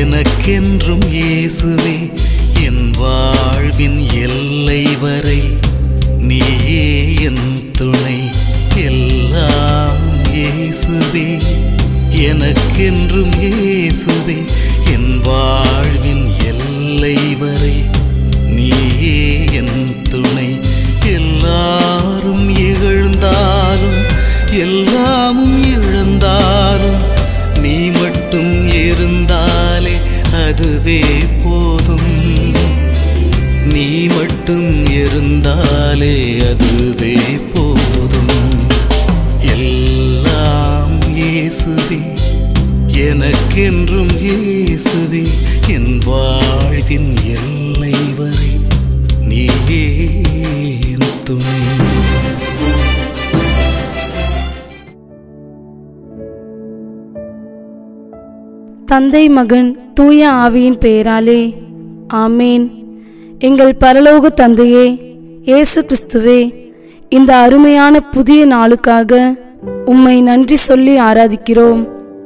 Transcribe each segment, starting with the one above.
எனக்கென்றும் இயேசுவே என் வாழ்வின் எல்லை வரை நீயே என் துணை எல்லாம் இயேசுவே எனக்கென்றும் இயேசுவே என் வாழ்வின் எல்லை வரை நீயே என் துணை எல்லாரும் இகழ்ந்தாலும் எல்லாமும் இழந்தாலும் நீ மட்டும் இருந்தாலே அதுவே போதும் நீ மட்டும் இருந்தாலே அதுவே போதும் எல்லாம் இயேசுவே எனக்கென்றும் இயேசுவே என் வாழ்வின் எல்லை வரை நீயே என் துணை தந்தை மகன் தூய ஆவியின் பெயராலே ஆமேன் எங்கள் பரலோக தந்தையே இயேசு கிறிஸ்துவே இந்த அருமையான புதிய நாளுக்காக உம்மை நன்றி சொல்லி ஆராதிக்கிறோம்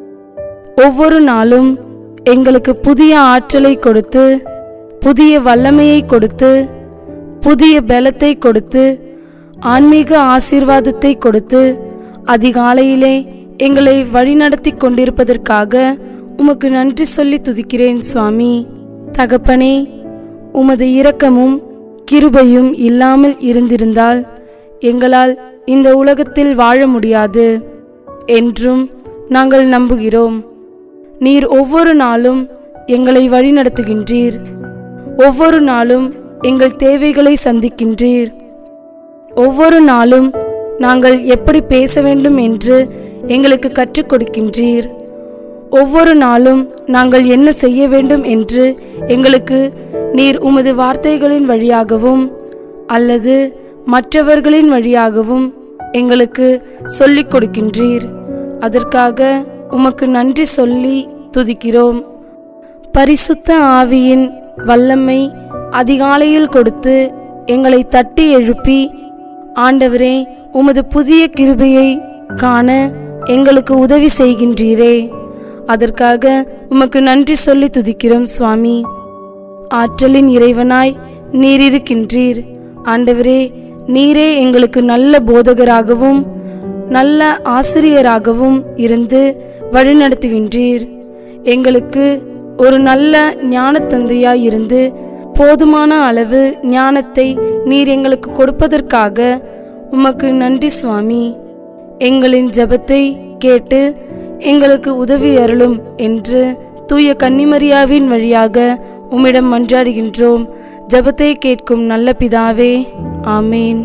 ஒவ்வொரு நாளும் எங்களுக்கு புதிய ஆற்றலை கொடுத்து புதிய வல்லமையை கொடுத்து புதிய பலத்தை கொடுத்து ஆன்மீக ஆசீர்வாதத்தை கொடுத்து அதிகாலையிலே எங்களை வழிநடத்தி கொண்டிருப்பதற்காக உமக்கு நன்றி சொல்லி துதிக்கிறேன் சுவாமி தகப்பனே உமது இரக்கமும் கிருபையும் இல்லாமல் இருந்திருந்தால் எங்களால் இந்த உலகத்தில் வாழ முடியாது என்றும் நாங்கள் நம்புகிறோம் நீர் ஒவ்வொரு நாளும் எங்களை வழிநடத்துகின்றீர் ஒவ்வொரு நாளும் எங்கள் தேவைகளை சந்திக்கின்றீர் ஒவ்வொரு நாளும் நாங்கள் எப்படி பேச வேண்டும் என்று எங்களுக்கு கற்றுக் கொடுக்கின்றீர் ஒவ்வொரு நாளும் நாங்கள் என்ன செய்ய வேண்டும் என்று எங்களுக்கு நீர் உமது வார்த்தைகளின் வழியாகவும் அல்லது மற்றவர்களின் வழியாகவும் எங்களுக்கு சொல்லிக் கொடுக்கின்றீர் அதற்காக உமக்கு நன்றி சொல்லி துதிக்கிறோம் பரிசுத்த ஆவியின் வல்லமை அதிகாலையில் கொடுத்து எங்களை தட்டி எழுப்பி ஆண்டவரே உமது புதிய கிருபையை காண எங்களுக்கு உதவி செய்கின்றீரே அதற்காக உமக்கு நன்றி சொல்லி துதிக்கிறோம் சுவாமி ஆற்றலின் இறைவனாய் நீர் இருக்கின்றீர் ஆண்டவரே நீரே எங்களுக்கு நல்ல போதகராகவும் நல்ல ஆசிரியராகவும் இருந்து வழிநடத்துகின்றீர் எங்களுக்கு ஒரு நல்ல ஞான தந்தையாய் இருந்து போதுமான அளவு ஞானத்தை நீர் எங்களுக்கு கொடுப்பதற்காக உமக்கு நன்றி சுவாமி எங்களின் ஜெபத்தை கேட்டு எங்களுக்கு உதவி அருளும் என்று தூய கன்னிமரியாவின் வழியாக உம்மிடம் மன்றாடுகின்றோம் ஜெபத்தை கேட்கும் நல்ல பிதாவே ஆமேன்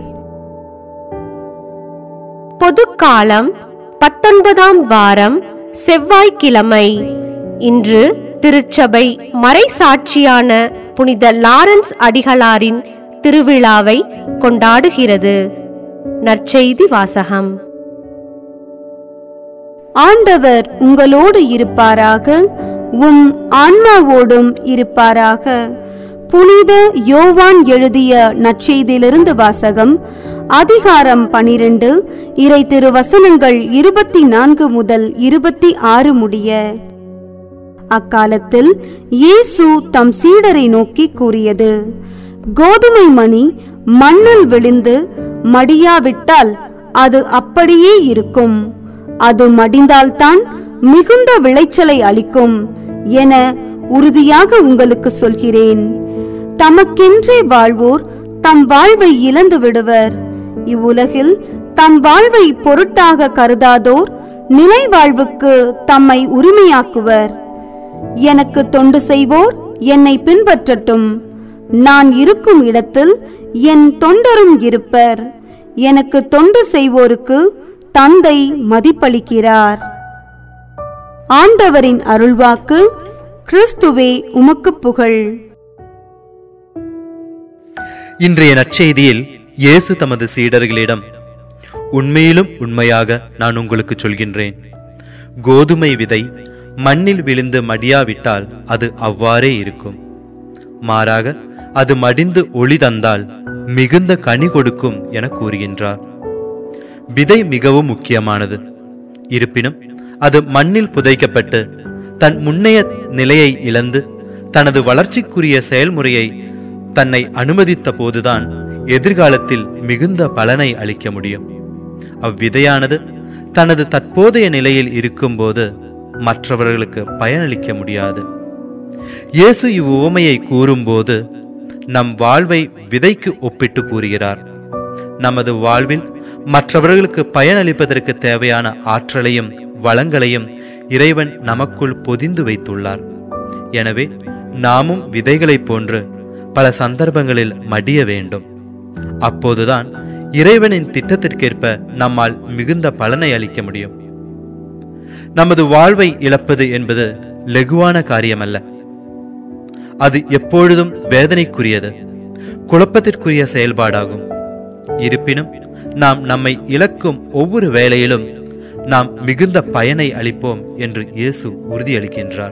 பொதுக்காலம் பத்தொன்பதாம் வாரம் செவ்வாய்க்கிழமை இன்று திருச்சபை மறைசாட்சியான புனித லாரன்ஸ் அடிகளாரின் திருவிழாவை கொண்டாடுகிறது நற்செய்தி வாசகம் ஆண்டவர் உங்களோடு இருப்பாராக உம் ஆன்மாவோடும் இருப்பாராக புனித யோவான் எழுதிய நற்செய்தியிலிருந்து வாசகம் அதிகாரம் பனிரெண்டு இறை திருவசனங்கள் இருபத்தி நான்கு முதல் இருபத்தி ஆறு முடிய அக்காலத்தில் இயேசு தம் சீடரை நோக்கி கூறியது கோதுமை மணி மண்ணில் விழுந்து மடியாவிட்டால் அது அப்படியே இருக்கும் அது மடிந்தால்தான் மிகுந்த விளைச்சலை அளிக்கும் என உறுதியாக உங்களுக்கு சொல்கிறேன் தமக்கென்றே வாழ்வோர் தம் வாழ்வை இழந்து விடுவர் இவ்வுலகில் தம் வாழ்வை பொருட்டாக கருதாதோர் நிலை வாழ்வுக்கு தம்மை உரிமையாக்குவர் எனக்கு தொண்டு செய்வோர் என்னை பின்பற்றட்டும் நான் இருக்கும் இடத்தில் என் தொண்டரும் இருப்பர் எனக்கு தொண்டு செய்வோருக்கு தந்தை மதிப்பளிக்கிறார் ஆண்டவரின் அருள்வாக்கு கிறிஸ்துவே உமக்கு புகழ் இன்றைய நற்செய்தியில் இயேசு தமது சீடர்களிடம் உண்மையிலும் உண்மையாக நான் உங்களுக்கு சொல்கின்றேன் கோதுமை விதை மண்ணில் விழுந்து மடியாவிட்டால் அது அவ்வாறே இருக்கும் மாறாக அது மடிந்து ஒளி தந்தால் மிகுந்த கனி கொடுக்கும் என கூறுகின்றார் விதை மிகவும் முக்கியமானது இருப்பினும் அது மண்ணில் புதைக்கப்பட்டு தன் முன்னைய நிலையை இழந்து தனது வளர்ச்சிக்குரிய செயல்முறையை தன்னை அனுமதித்த போதுதான் எதிர்காலத்தில் மிகுந்த பலனை அளிக்க முடியும் அவ்விதையானது தனது தற்போதைய நிலையில் இருக்கும்போது மற்றவர்களுக்கு பயனளிக்க முடியாது இயேசு இவ்வுவமையை கூறும்போது நம் வாழ்வை விதைக்கு ஒப்பிட்டு கூறுகிறார் நமது வாழ்வில் மற்றவர்களுக்கு பயனளிப்பதற்கு தேவையான ஆற்றலையும் வளங்களையும் இறைவன் நமக்குள் பொதிந்து வைத்துள்ளார் எனவே நாமும் விதைகளைப் போன்று பல சந்தர்ப்பங்களில் மடிய வேண்டும் அப்போதுதான் இறைவனின் திட்டத்திற்கேற்ப நம்மால் மிகுந்த பலனை அளிக்க முடியும் நமது வாழ்வை இழப்பது என்பது லெகுவான காரியமல்ல அது எப்பொழுதும் வேதனைக்குரியது குழப்பத்திற்குரிய செயல்பாடாகும் இருப்பினும் நாம் நம்மை இழக்கும் ஒவ்வொரு வேளையிலும் நாம் மிகுந்த பயனை அளிப்போம் என்று இயேசு உறுதியளிக்கின்றார்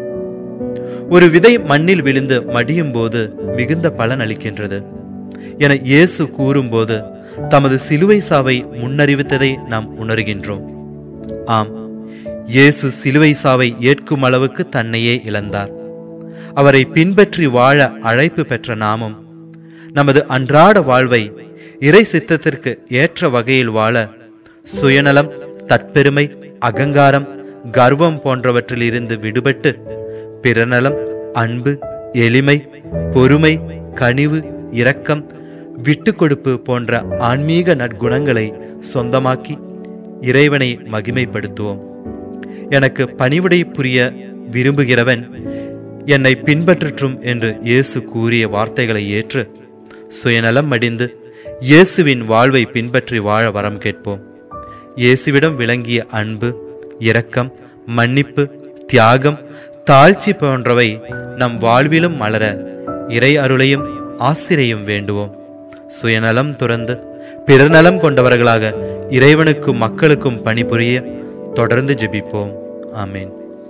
ஒரு விதை மண்ணில் விழுந்து மடியும் போது மிகுந்த பலன் அளிக்கின்றது என இயேசு கூறும்போது தமது சிலுவை சாவை முன்னறிவித்ததை நாம் உணர்கின்றோம் ஆம் இயேசு சிலுவை சாவை ஏற்கும் அளவுக்கு தன்னையே இழந்தார் அவரை பின்பற்றி வாழ அழைப்பு பெற்ற நாமும் நமது அன்றாட வாழ்வை இறை சித்தத்திற்கு ஏற்ற வகையில் வாழ சுயநலம் தற்பெருமை அகங்காரம் கர்வம் போன்றவற்றில் இருந்து விடுபட்டு பிறநலம் அன்பு எளிமை பொறுமை கனிவு இரக்கம் விட்டு கொடுப்பு போன்ற ஆன்மீக நற்குணங்களை சொந்தமாக்கி இறைவனை மகிமைப்படுத்துவோம் எனக்கு பணிவிடை புரிய விரும்புகிறவன் என்னை பின்பற்றற்றும் என்று இயேசு கூறிய வார்த்தைகளை ஏற்று சுயநலம் மடிந்து இயேசுவின் வாழ்வை பின்பற்றி வாழ வரம் கேட்போம் இயேசுவிடம் விளங்கிய அன்பு இரக்கம் மன்னிப்பு தியாகம் தாழ்ச்சி போன்றவை நம் வாழ்விலும் மலர இறை அருளையும் ஆசிரையும் வேண்டுவோம் சுயநலம் துறந்து பிறநலம் கொண்டவர்களாக இறைவனுக்கும் மக்களுக்கும் பணிபுரிய தொடர்ந்து ஜெபிப்போம் ஆமேன்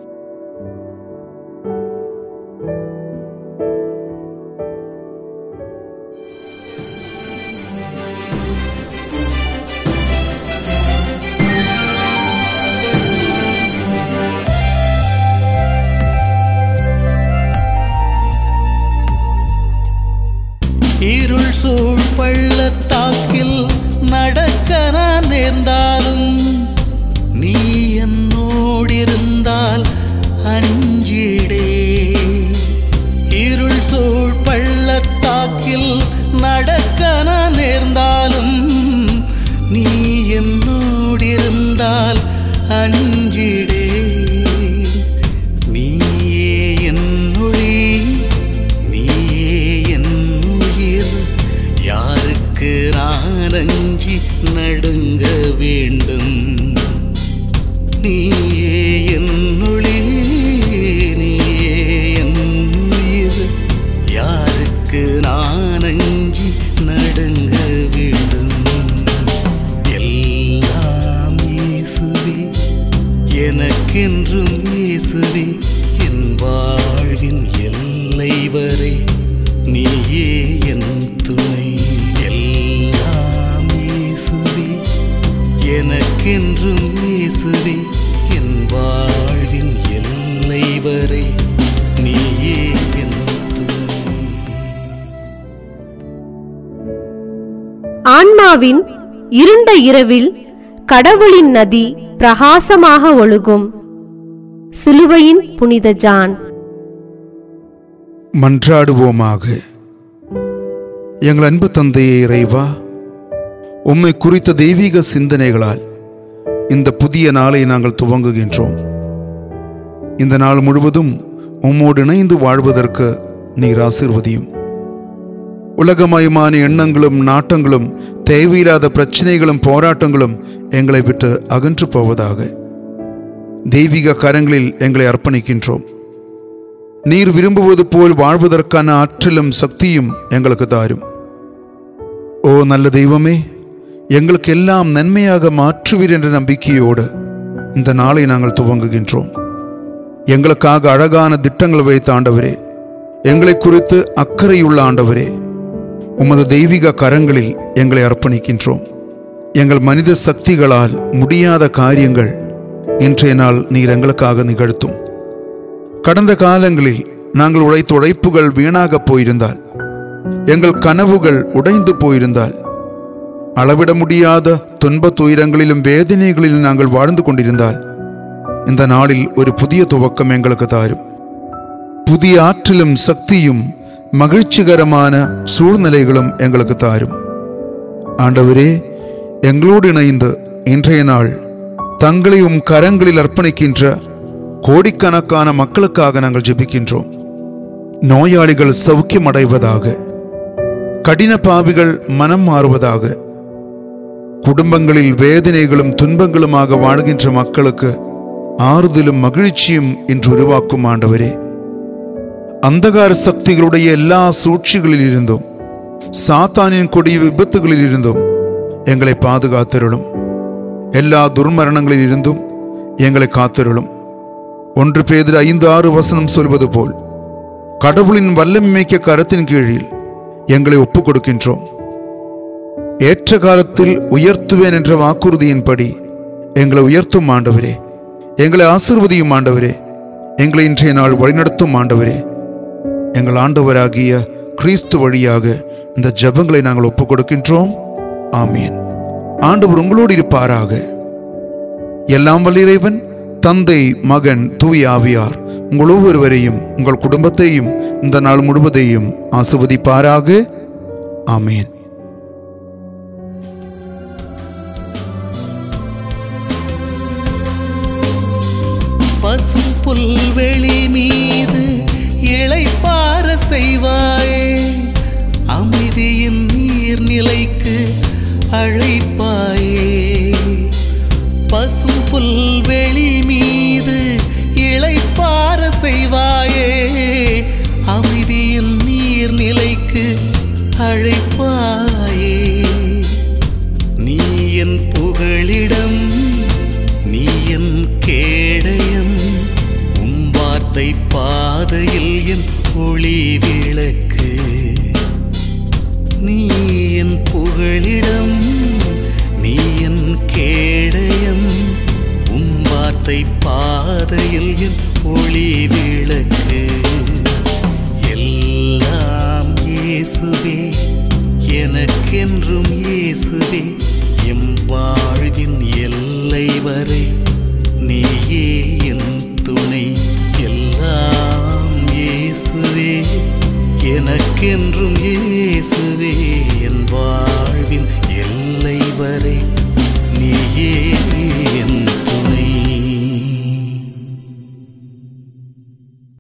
இருள் சூழ் பள்ளத்தாக்கில் நடக்க நான் நேர்ந்தாலும் நீ என்னோடிருந்தால் அஞ்சிடே இருள் சூழ் பள்ளத்தாக்கில் நடக்க நான் நேர்ந்தாலும் நீ என்னோடிருந்தால் அஞ்சிடே நீயே என் ஒளி நீயே என் உயிர் யாருக்கு நான் அஞ்சி நடுங்க வேண்டும் நீயே என் ஒளி நீயே என் உயிர் யாருக்கு நான் அஞ்சி நடுங்க வேண்டும் எல்லாம் இயேசுவே எனக்கென்றும் இயேசுவே என் வாழ்வின் எல்லை வரை நீயே என் துணை எல்லாம் இயேசுவே எனக்கென்றும் இயேசுவே என் வாழ்வின் எல்லை வரை நீயே என் துணை ஆன்மாவின் இருண்ட இரவில் கடவுளின் நதி பிரகாசமாக ஒழுகும் சிலுவையின் புனித ஜான் மன்றாடுவோமாக எங்கள் அன்பு தந்தையே இறைவா உம்மை குறித்த தெய்வீக சிந்தனைகளால் இந்த புதிய நாளை நாங்கள் துவங்குகின்றோம் இந்த நாள் முழுவதும் உம்மோடு இணைந்து வாழ்வதற்கு நீர் ஆசீர்வதியும் உலகமயமான எண்ணங்களும் நாட்டங்களும் தேவையில்லாத பிரச்சனைகளும் போராட்டங்களும் எங்களை விட்டு அகன்று போவதாக தெய்வீக கரங்களில் எங்களை அர்ப்பணிக்கின்றோம் நீர் விரும்புவது போல் வாழ்வதற்கான ஆற்றலும் சக்தியும் எங்களுக்கு தாரும் ஓ நல்ல தெய்வமே எங்களுக்கு எல்லாம் நன்மையாக மாற்றுவீர் என்ற நம்பிக்கையோடு இந்த நாளை நாங்கள் துவங்குகின்றோம் எங்களுக்காக அழகான திட்டங்கள் வைத்த ஆண்டவரே எங்களை குறித்து அக்கறையுள்ள ஆண்டவரே உமது தெய்வீக கரங்களில் எங்களை அர்ப்பணிக்கின்றோம் எங்கள் மனித சக்திகளால் முடியாத காரியங்கள் இன்றைய நாள் நீர் எங்களுக்காக நிகழ்த்தும் கடந்த காலங்களில் நாங்கள் உழைத்த உழைப்புகள் வீணாகப் போயிருந்தால் எங்கள் கனவுகள் உடைந்து போயிருந்தால் அளவிட முடியாத துன்பத் துயரங்களிலும் வேதனைகளிலும் நாங்கள் வாழ்ந்து கொண்டிருந்தால் இந்த நாளில் ஒரு புதிய துவக்கம் எங்களுக்கு தாரும் புதிய ஆற்றலும் சக்தியும் மகிழ்ச்சிகரமான சூழ்நிலைகளும் எங்களுக்கு தாரும் ஆண்டவரே எங்களோடு இணைந்து இன்றைய நாள் தங்களை உம் கரங்களில் அர்ப்பணிக்கின்ற கோடிக்கணக்கான மக்களுக்காக நாங்கள் ஜெபிக்கின்றோம் நோயாளிகள் சௌக்கியமடைவதாக கடின பாவிகள் மனம் மாறுவதாக குடும்பங்களில் வேதனைகளும் துன்பங்களுமாக வாழ்கின்ற மக்களுக்கு ஆறுதலும் மகிழ்ச்சியும் இன்று உருவாக்கும் ஆண்டவரே அந்தகார சக்திகளுடைய எல்லா சூழ்ச்சிகளில் இருந்தும் சாத்தானின் கொடிய விபத்துகளில் இருந்தும் எங்களை பாதுகாத்தருளும் எல்லா துர்மரணங்களில் இருந்தும் எங்களை காத்தருளும் ஒன்று பேதில் ஐந்து ஆறு வசனம் சொல்வது போல் கடவுளின் வல்லமிக்க கரத்தின் கீழில் எங்களை ஒப்புக் கொடுக்கின்றோம் ஏற்ற காலத்தில் உயர்த்துவேன் என்ற வாக்குறுதியின்படி எங்களை உயர்த்தும் ஆண்டவரே எங்களை ஆசிர்வதியும் ஆண்டவரே எங்களை இன்றைய நாள் வழிநடத்தும் ஆண்டவரே எங்கள் ஆண்டவராகிய கிறிஸ்து வழியாக இந்த ஜெபங்களை நாங்கள் ஒப்புக் கொடுக்கின்றோம் ஆமீன் ஆண்டவர் உங்களோடு இருப்பாராக எல்லாம் வல்ல இறைவன் தந்தை மகன் தூய ஆவியார் உங்கள் ஒவ்வொருவரையும் உங்கள் குடும்பத்தையும் இந்த நாள் முழுவதையும் ஆசிர்வதிப்பாராக ஆமீன் பசும் புல்வெளி மீது இளைப்பார செய்வாயே அமைதியின் நீர்நிலைக்கு அழைப்பாயே பசும் புல்வெளி மீது இளைப்பார செய்வாயே அமைதியின் நீர்நிலைக்கு அழைப்பாயே நீ என் புகழிடம் நீ என் கேடயம் உம் வார்த்தை பாதையில் என் ஒளி விளக்கு நீ என் புகழிடம் நீ என் கேடயம் உம் வார்த்தை பாதையில் என் ஒளி விளக்கு எல்லாம் இயேசுவே எனக்கென்றும் இயேசுவே எம் வாழ்வின் எல்லை வரை நீயே என் துணை எல்லாம் இயேசுவே எனக்கென்றும் இயேசுவே